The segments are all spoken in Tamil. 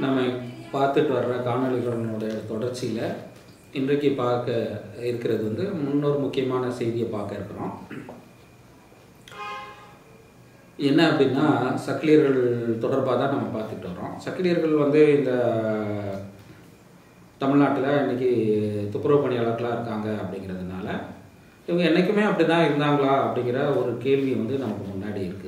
நம்ம பார்த்துட்டு வர்ற காணொளிகளுடைய தொடர்ச்சியில் இன்றைக்கு பார்க்க இருக்கிறது வந்து முன்னொரு முக்கியமான செய்தியை பார்க்க இருக்கிறோம் என்ன அப்படின்னா சக்கிலியர்கள் தொடர்பாக தான் நம்ம பார்த்துட்டு வரோம் சக்கிலியர்கள் வந்து இந்த தமிழ்நாட்டில் இன்னைக்கு துப்புரவு பணியாளர்களாக இருக்காங்க அப்படிங்கிறதுனால இவங்க என்றைக்குமே அப்படி தான் இருந்தாங்களா அப்படிங்கிற ஒரு கேள்வி வந்து நமக்கு முன்னாடி இருக்குது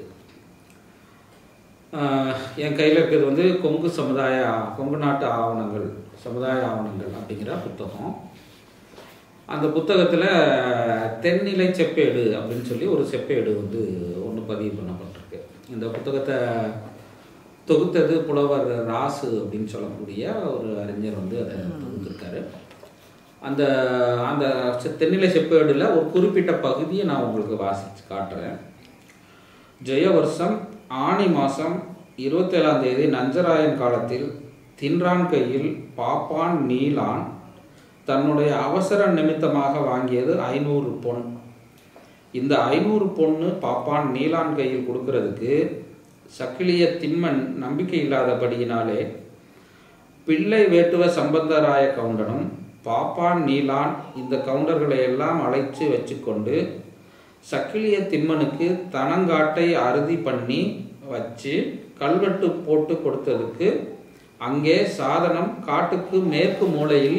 என் கையில் இருக்கிறது வந்து கொங்கு சமுதாய கொங்கு நாட்டு ஆவணங்கள் சமுதாய ஆவணங்கள் அப்படிங்கிற புத்தகம் அந்த புத்தகத்தில் தென்னிலை செப்பேடு அப்படின்னு சொல்லி ஒரு செப்பேடு வந்து ஒன்று பதிவு பண்ணப்பட்டிருக்கு இந்த புத்தகத்தை தொகுத்தது புலவர் ராசு அப்படின்னு சொல்லக்கூடிய ஒரு அறிஞர் வந்து அதை தொகுத்திருக்காரு அந்த அந்த செ- தென்னிலை செப்பேடில் ஒரு குறிப்பிட்ட பகுதியை நான் உங்களுக்கு வாசித்து காட்டுறேன் ஜெய வருஷம் ஆணி மாதம் இருபத்தேழாம் தேதி நஞ்சராயன் காலத்தில் தின்றான் கையில் பாப்பான் நீலான் தன்னுடைய அவசர நிமித்தமாக வாங்கியது ஐநூறு பொன் இந்த ஐநூறு பொண்ணு பாப்பான் நீலான் கையில் கொடுக்கறதுக்கு சக்கிலிய திம்மன் நம்பிக்கை இல்லாதபடியினாலே பிள்ளை வேட்டுவ சம்பந்தராய கவுண்டனும் பாப்பான் நீலான் இந்த கவுண்டர்களை எல்லாம் அழைச்சு வச்சுக்கொண்டு சக்கிலிய திம்மனுக்கு தனங்காட்டை அறுதி பண்ணி வச்சு கல்வெட்டு போட்டு கொடுத்ததுக்கு அங்கே சாதனம் காட்டுக்கு மேற்கு மூலையில்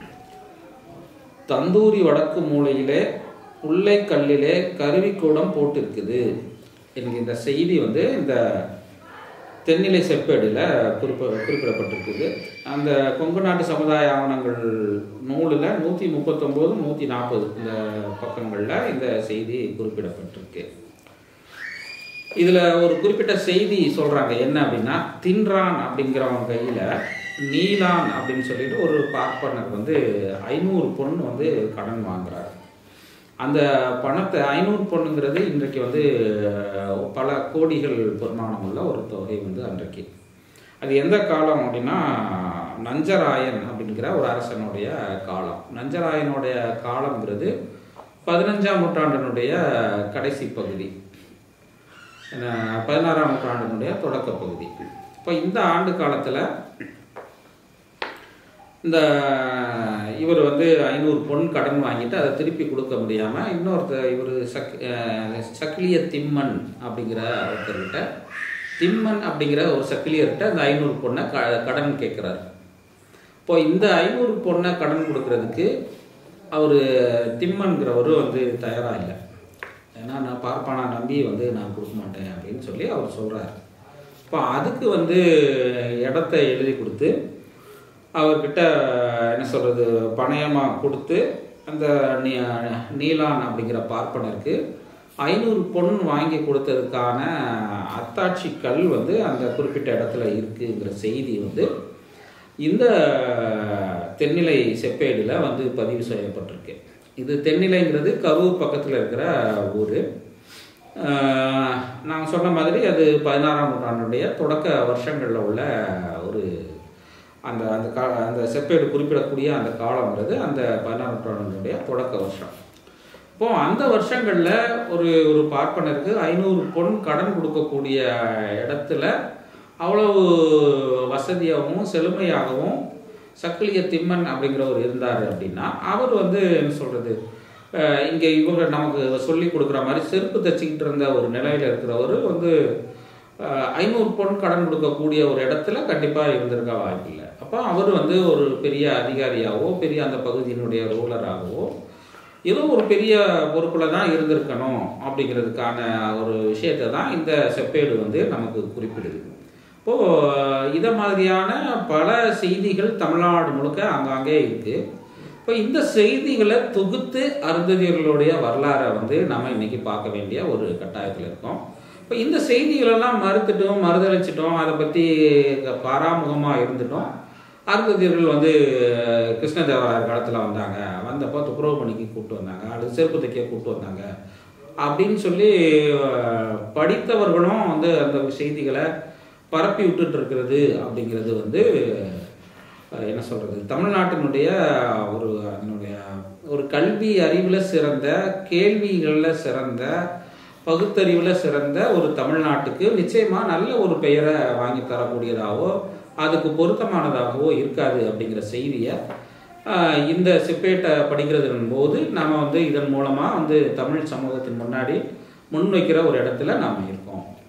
தந்தூரி வடக்கு மூலையிலே உள்ளை கல்லிலே கருவிக்கூடம் போட்டிருக்குது எனக்கு இந்த செய்தி வந்து இந்த தென்னிலை செப்பேடில் குறிப்ப குறிப்பிடப்பட்டிருக்குது அந்த கொங்கு நாட்டு சமுதாய ஆவணங்கள் நூலில் நூற்றி முப்பத்தொம்போது நூற்றி நாற்பது இந்த பக்கங்களில் இந்த செய்தி குறிப்பிடப்பட்டிருக்கு இதில் ஒரு குறிப்பிட்ட செய்தி சொல்கிறாங்க என்ன அப்படின்னா தின்றான் அப்படிங்கிறவங்க கையில் நீலான் அப்படின்னு சொல்லிட்டு ஒரு பார்ப்பனர் வந்து ஐநூறு பொண்ணு வந்து கடன் வாங்குறாரு அந்த பணத்தை ஐநூறு பொண்ணுங்கிறது இன்றைக்கு வந்து அஹ், பல கோடிகள் பெருமானம் உள்ள ஒரு தொகை வந்து அன்றைக்கு அது எந்த காலம் அப்படின்னா நஞ்சராயன் அப்படிங்கிற ஒரு அரசனுடைய காலம் நஞ்சராயனுடைய காலம்ங்கிறது பதினஞ்சாம் நூற்றாண்டினுடைய கடைசி பகுதி என்ன, பதினாறாம் நூற்றாண்டினுடைய தொடக்க பகுதி இப்போ இந்த ஆண்டு காலத்தில் இந்த இவர் வந்து ஐநூறு பொன் கடன் வாங்கிட்டு அதை திருப்பி கொடுக்க முடியாமல் இன்னொருத்தர் இவர் சக் அஹ் சக்கிலிய திம்மன் அப்படிங்கிற ஒருத்தர்கிட்ட திம்மன் அப்படிங்கிற ஒரு சக்கிலியர்கிட்ட அந்த ஐநூறு பொண்ணை க கடன் கேட்குறாரு இப்போ இந்த ஐநூறு பொண்ணை கடன் கொடுக்கறதுக்கு அவர் திம்மன்கிறவர் வந்து தயாராக இல்லை ஏன்னா நான் பார்ப்பானா நம்பி வந்து நான் கொடுக்க மாட்டேன் அப்படின்னு சொல்லி அவர் சொல்கிறார் இப்போ அதுக்கு வந்து இடத்த எழுதி கொடுத்து அவர்கிட்ட என்ன சொல்கிறது பணயமாக கொடுத்து அந்த நீ நீலான் அப்படிங்கிற பார்ப்பனருக்கு ஐநூறு பொன் வாங்கி கொடுத்ததுக்கான அத்தாட்சி கல் வந்து அந்த குறிப்பிட்ட இடத்துல இருக்குங்கிற செய்தி வந்து இந்த தென்னிலை செப்பேடில் வந்து பதிவு செய்யப்பட்டிருக்கு இது தென்னிலைங்கிறது கரூர் பக்கத்தில் இருக்கிற ஊர் நான் சொன்ன மாதிரி அது பதினாறாம் நூற்றாண்டுடைய தொடக்க வருஷங்களில் உள்ள ஒரு அந்த அந்த கா அந்த செப்பேடு குறிப்பிடக்கூடிய அந்த காலங்கிறது அந்த பதினாறாம் நூற்றாண்டினுடைய தொடக்க வருஷம் இப்போ அந்த வருஷங்களில் ஒரு ஒரு பார்ப்பனருக்கு ஐநூறு பொன் கடன் கொடுக்கக்கூடிய இடத்துல அவ்வளவு வசதியாகவும் செழுமையாகவும் சக்கிலிய திம்மன் அப்படிங்கிறவர் இருந்தார் அப்படின்னா அவர் வந்து என்ன சொல்கிறது இங்கே இவங்க நமக்கு சொல்லி கொடுக்குற மாதிரி செருப்பு தைச்சிக்கிட்டு இருந்த ஒரு நிலையில் இருக்கிறவர் வந்து அஹ், ஐநூறு பொன் கடன் கொடுக்கக்கூடிய ஒரு இடத்துல கண்டிப்பாக இருந்திருக்க வாய்ப்பில்லை அப்போ அவர் வந்து ஒரு பெரிய அதிகாரியாகவோ பெரிய அந்த பகுதியினுடைய ரூலராகவோ ஏதோ ஒரு பெரிய பொறுப்பில் தான் இருந்திருக்கணும் அப்படிங்கிறதுக்கான ஒரு விஷயத்தை தான் இந்த செப்பேடு வந்து நமக்கு குறிப்பிடுது இப்போது இதை மாதிரியான பல செய்திகள் தமிழ்நாடு முழுக்க ஆங்காங்கே இருக்குது இப்போ இந்த செய்திகளை தொகுத்து அருந்ததியர்களுடைய வரலாறை வந்து நம்ம இன்னைக்கு பார்க்க வேண்டிய ஒரு கட்டாயத்தில் இருக்கோம் இப்போ இந்த செய்திகளெல்லாம் மறுத்துட்டோம் மறுதளிச்சிட்டோம் அதை பற்றி பாராமுகமாக இருந்துட்டோம் அருந்ததியர்கள் வந்து கிருஷ்ணதேவராயர் காலத்தில் வந்தாங்க வந்தப்போ துப்புரவு பணிக்கு கூப்பிட்டு வந்தாங்க அல்லது செருப்பு தைக்க கூப்பிட்டு வந்தாங்க அப்படின்னு சொல்லி அஹ், படித்தவர்களும் வந்து அந்த செய்திகளை பரப்பி விட்டுட்டு இருக்கிறது அப்படிங்கிறது வந்து அஹ், என்ன சொல்றது தமிழ்நாட்டினுடைய ஒரு அதனுடைய ஒரு கல்வி அறிவில் சிறந்த கேள்விகளில் சிறந்த பகுத்தறிவில் சிறந்த ஒரு தமிழ்நாட்டுக்கு நிச்சயமாக நல்ல ஒரு பெயரை வாங்கி தரக்கூடியதாகவோ அதுக்கு பொருத்தமானதாகவோ இருக்காது அப்படிங்கிற செய்தியை ஆஹ், இந்த செப்பேட்டை படிக்கிறதன் போது நாம் வந்து இதன் மூலமாக வந்து தமிழ் சமூகத்தின் முன்னாடி முன்வைக்கிற ஒரு இடத்துல நாம் இருக்கோம்